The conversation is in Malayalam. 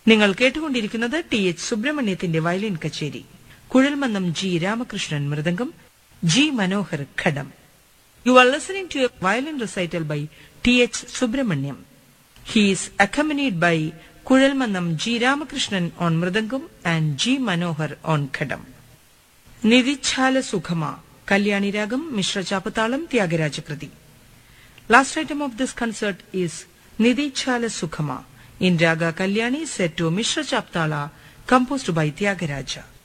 നിങ്ങൾ കേട്ടുകൊണ്ടിരിക്കുന്നത് ടി എച്ച് സുബ്രഹ്മണ്യത്തിന്റെ വയലിൻ കച്ചേരി Kuzhalmannam G Ramakrishnan mridangam G Manohar ghatam you are listening to a violin recital by T H Subrahmanyam he is accompanied by Kuzhalmannam G Ramakrishnan on mridangam and G Manohar on ghatam Nidhichala Sukhama Kalyani രാഗം Mishra ചാപ്പത്താളം ത്യാഗരാജകൃതി Last item of this concert is Nidhi Chala Sukhama in Raga Kalyani set to Mishra Chaptala composed by Tyagaraja.